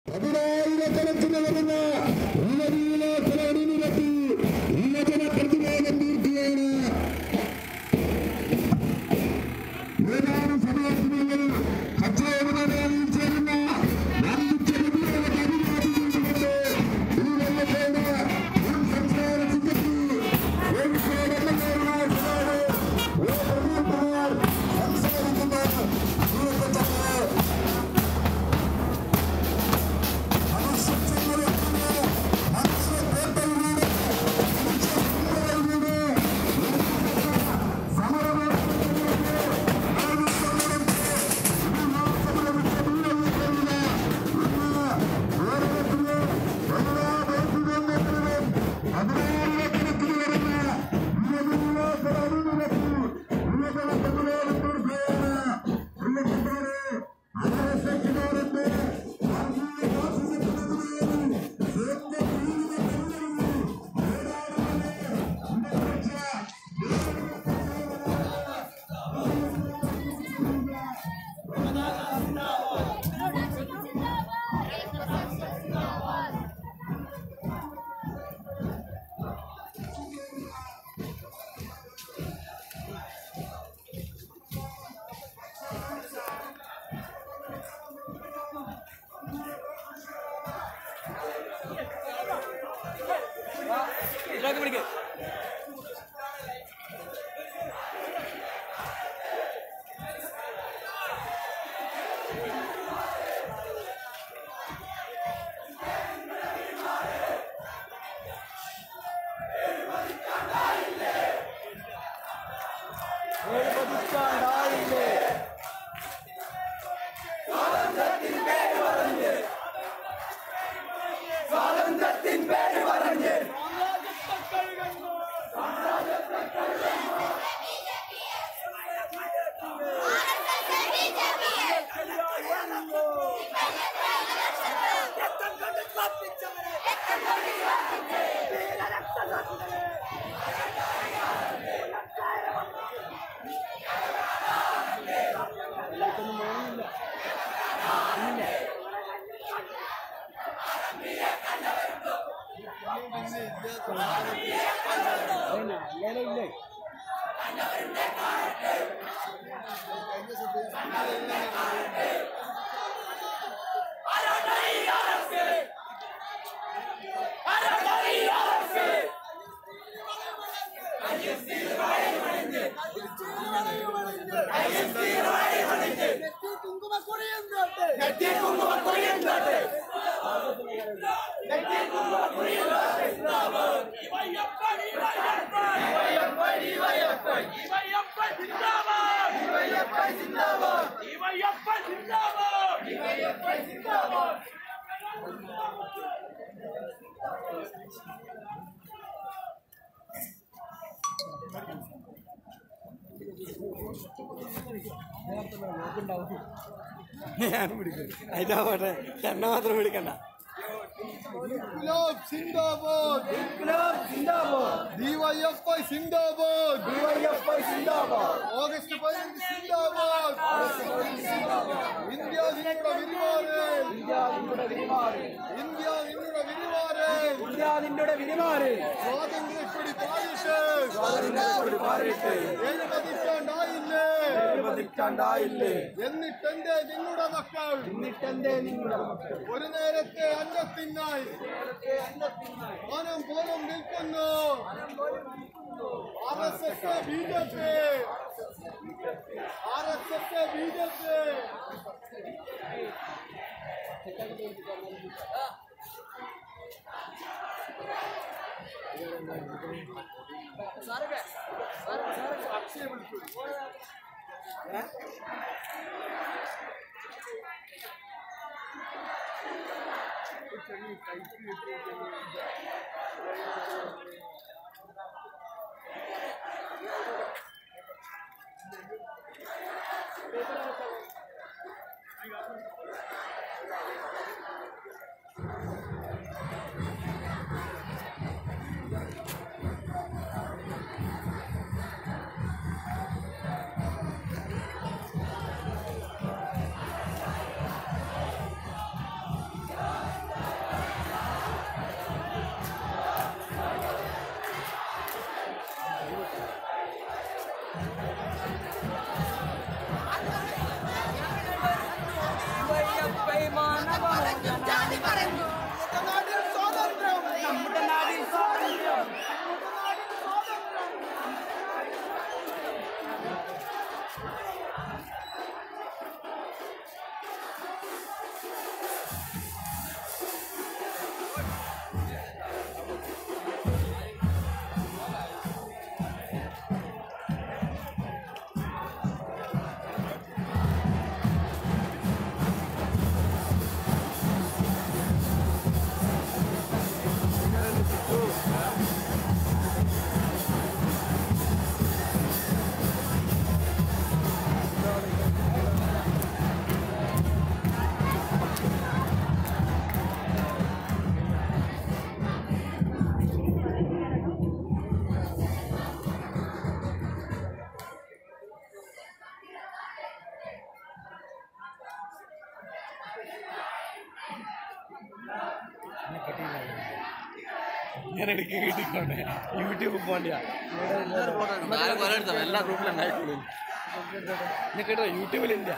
പതിനായിരക്കണക്കിന് വരുന്ന ഉന്നതിയിലേക്ക് അണിനിരത്തി യുവജന പ്രതിരോധം തീർക്കുകയാണ് ഏതാനും സമയത്തിനുള്ളിൽ കച്ചവടമേളയിൽ ചേരുന്ന വമ്പിച്ച പ്രതിരോധ അഭിവാദിച്ചുകൊണ്ട് ഈ വെള്ളത്തോട് മുൻ സംസ്ഥാന സെക്രട്ടറി കോഴിക്കോട് എം എൽ എമാർ ഓ പ്രദീപ് കുമാർ സംസാരിക്കുന്ന പ്രിയപ്പെട്ടവരെ ഇതിലൊക്കെ പിടിക്ക് ഞാനും പിടിക്കും അതിന്റെ പോട്ടെ എണ്ണ മാത്രം പിടിക്കണ്ട ഇൻക്ലാബ് സിന്ദാബാദ് ഇൻക്ലാബ് സിന്ദാബാദ് ഡിവൈഎഫ്ഐ സിന്ദാബാദ് ഡിവൈഎഫ്ഐ സിന്ദാബാദ് ഓഗസ്റ്റ് പതിനഞ്ച് സിന്ദാബാദ് ഇന്ത്യ നിങ്ങളുടെ വിരിമാറ് ഇന്ത്യ നിങ്ങളുടെ വിരിമാറ് ഇന്ത്യ നിങ്ങളുടെ വിരിമാറ് ഇന്ത്യ നിങ്ങളുടെ വിരിമാറ് സ്വാതന്ത്ര്യക്കൊടി പാലിഷ് സ്വാതന്ത്ര്യത്തോട് മാറിയിട്ട് ഏഴ് പതിറ്റാണ്ടായില്ലേ പതിറ്റാണ്ടായില്ലേ എന്നിട്ടെന്തേ നിങ്ങളുടെ മക്കൾ എന്നിട്ടെന്തേ നിങ്ങളുടെ മക്കൾ ഒരു നേരത്തെ അന്നത്തിനായി മാനം പോലും നിൽക്കുന്നു R S S B J P R S S B J P ഞാൻ എടുക്ക കിട്ടിക്കോട്ടെ യൂട്യൂബ് പോണ്ടിയാ എല്ലാ ഗ്രൂപ്പിലുണ്ടായിട്ടുള്ളൂ എന്നെ കേട്ടോ യൂട്യൂബിലില്ല